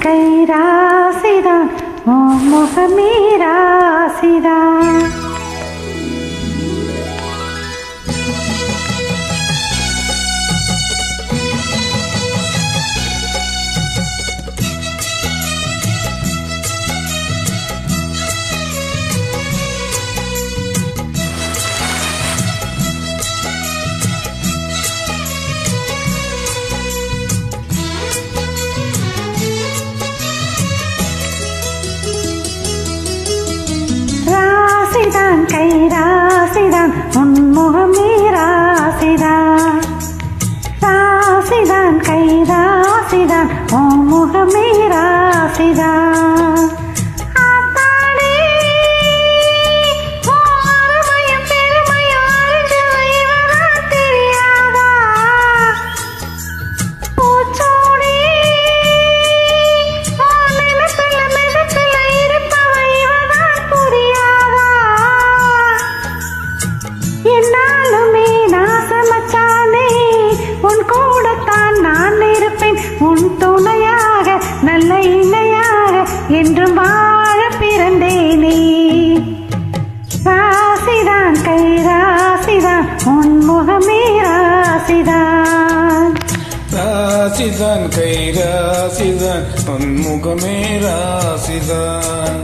கை ராசிதான் ஓ முகமே ராசிதான் ராசிதான் கை ராசிதான் உன் முகமே ராசிதான் ராசிதான் கை ராசிதான் உன் முகமே ராசிதான் ஆத்தாடி, உன் அருமையும் பெருமையும் அறிஞ்சு இவதான் தெரியாதா பூச்சோடி, உன் நினைப்பில மிதப்பில இருப்பவ இவதான் புரியாதா? என்னாலுமே நாசமச்சானே, உன் கூடத்தான் நான் இருப்பேன் உன் துணையாக நல்ல இணையாக என்றும் வாழ பிறந்தேனே ராசிதான் கை ராசிதான் உன் முகமே ராசிதான் ராசிதான் கை ராசிதான் உன் முகமே ராசிதான்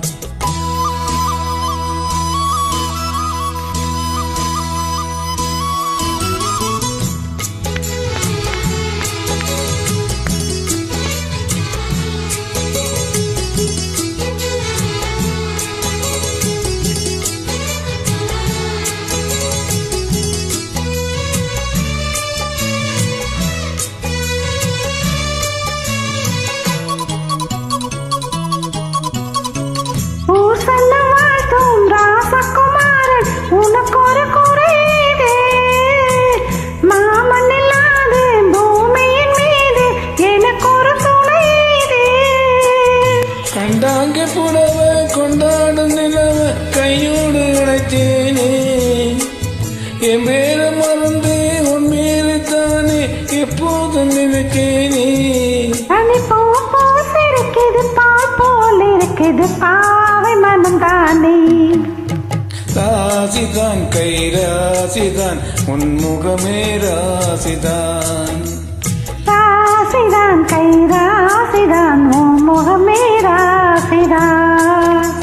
ஊர் சொல்ல வாழ்த்தும் ராசகுமாரன் உனக்கு ஒரு குறையீடு மாமன் இல்லாத பூமியின் மீது எனக்கு ஒரு துணையீடு கண்டாங்க புடவ கொண்டாடும் நிலவ கையோடு அழைத்தேனே என் பேர மறந்து உன் மேலே தானே எப்போதும் நினைக்கேனே தனி பூ பூசிருக்குது பால் போல் இருக்குது பாவை மனம் தானே ராசிதான் கை ராசிதான் உன் முகமே ராசிதான் ராசிதான் கை ராசிதான் உன் முகமே ராசிதான்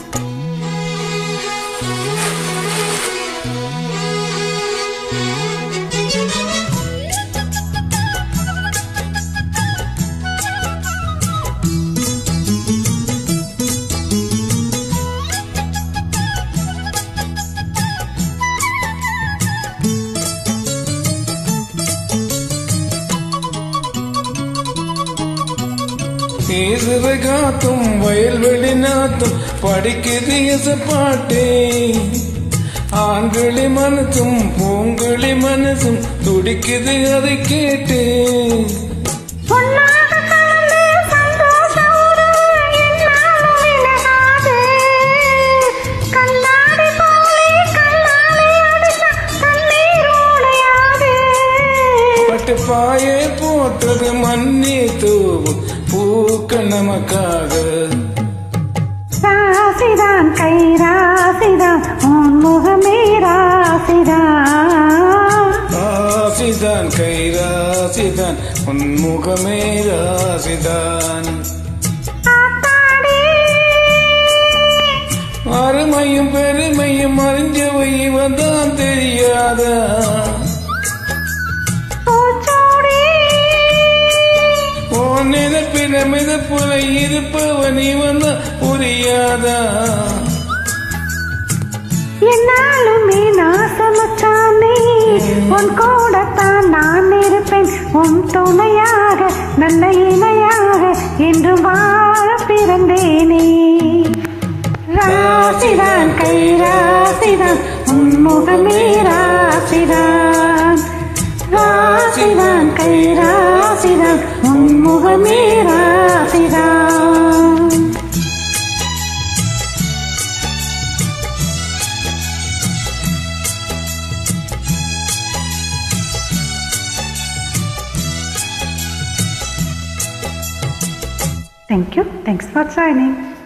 பேசுற காத்தும் வயல்வெளி நாத்தும் படிக்குது இசை பாட்டே ஆண்களி மனசும் பூங்களி மனசும் துடிக்குது அதை கேட்டு பொன்னாக கலந்து சந்தோஷ உறவு என்னாலும் விலகாது. கண்ணாடி போலே கண்ணாலே அடிச்சா கண்ணீர் ஓடையாது. பட்டு பாயே போட்டது மண்ணே தூவும் பூக்க நமக்காக ராசிதான் கை ராசிதான் உன் முகமே ராசிதான் ராசிதான் கை ராசிதான் உன் முகமே ராசிதான் ஆத்தாடி, அருமையும் பெருமையும் அறிஞ்சவை இவன்தான் தெரியாதா பூச்சோடி, ஓ நினைப்பின மிதப்புல இருப்பவன் இவன்தான் புரியாதா என்னாலுமே நாசமச்சானே உன் கூடத்தான் நான் இருப்பேன் உன் துணையாக நல்ல இணையாக என்று வாழ பிறந்தேனே ராசிதான் கை ராசிதான் உன் முகமே ராசிதான் ராசிதான் கை ராசிதான் உன் முகமே ராசிதான் தேங்க்யூ தேங்க்ஸ் ஃபார் ஜாயினிங்